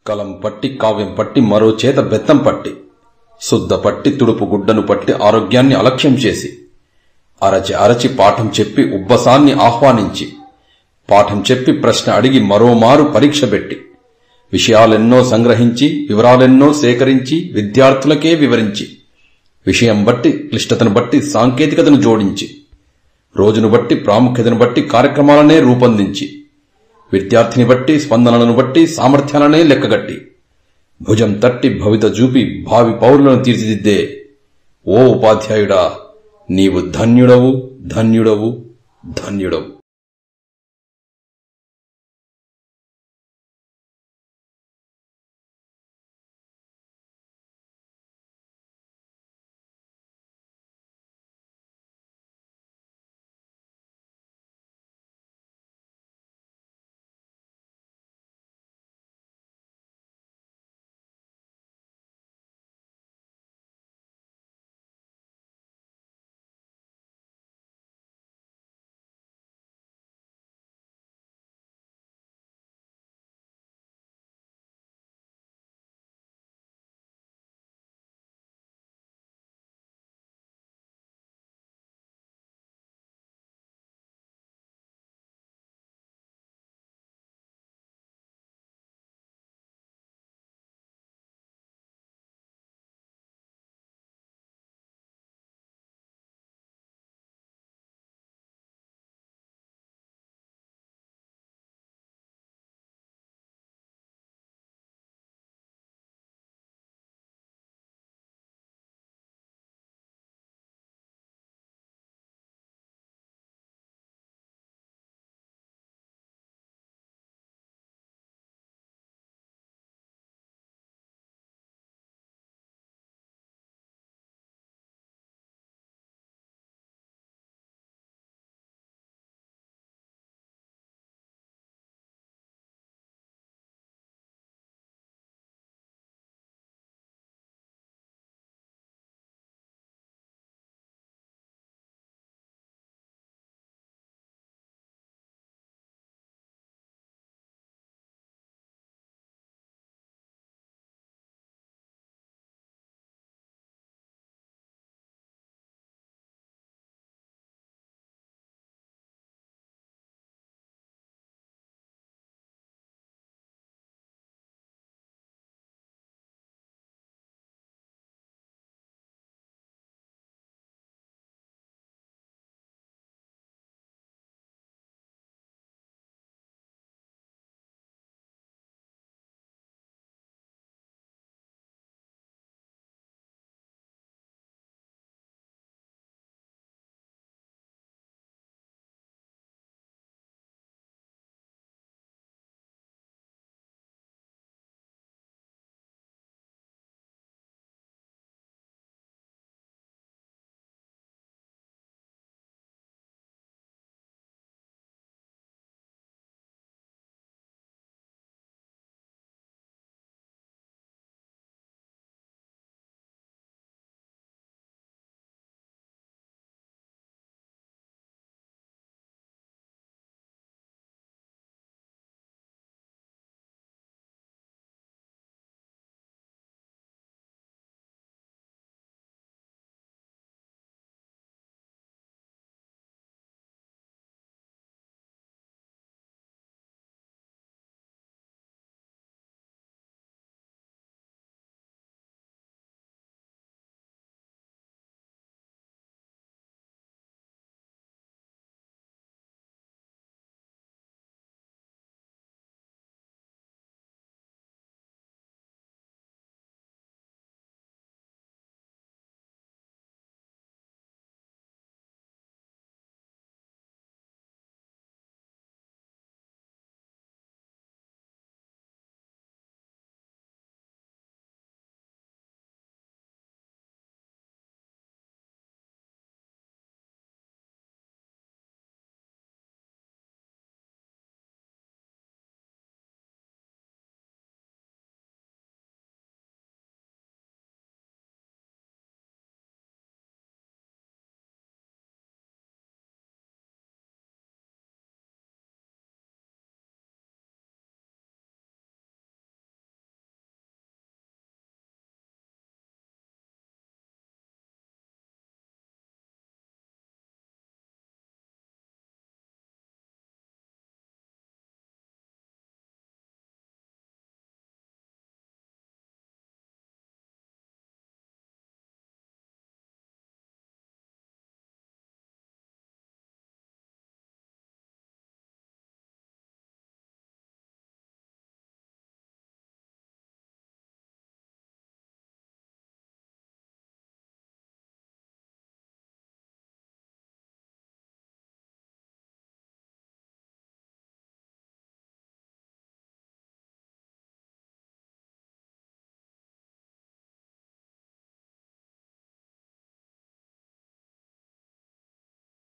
కలం పట్టి కావ్యం పట్టి మరో చేత బెత్తం పట్టి శుద్ధ పట్టి తుడుపు గుడ్డను పట్టి ఆరోగ్యాన్ని అలక్ష్యం చేసి అరచి అరచి పాఠం చెప్పి ఉబ్బసాన్ని ఆహ్వానించి పాఠం చెప్పి ప్రశ్న అడిగి మరోమారు పరీక్ష పెట్టి విషయాలెన్నో సంగ్రహించి వివరాలెన్నో సేకరించి విద్యార్థులకే వివరించి విషయం బట్టి క్లిష్టతను బట్టి సాంకేతికతను జోడించి రోజును బట్టి ప్రాముఖ్యతను బట్టి కార్యక్రమాలనే రూపొందించి విద్యార్థిని బట్టి స్పందనలను బట్టి సామర్థ్యాలనే లెక్కగట్టి భుజం తట్టి భవిత చూపి భావి పౌరులను తీర్చిదిద్దే ఓ ఉపాధ్యాయుడా నీవు ధన్యుడవు ధన్యుడవు ధన్యుడవు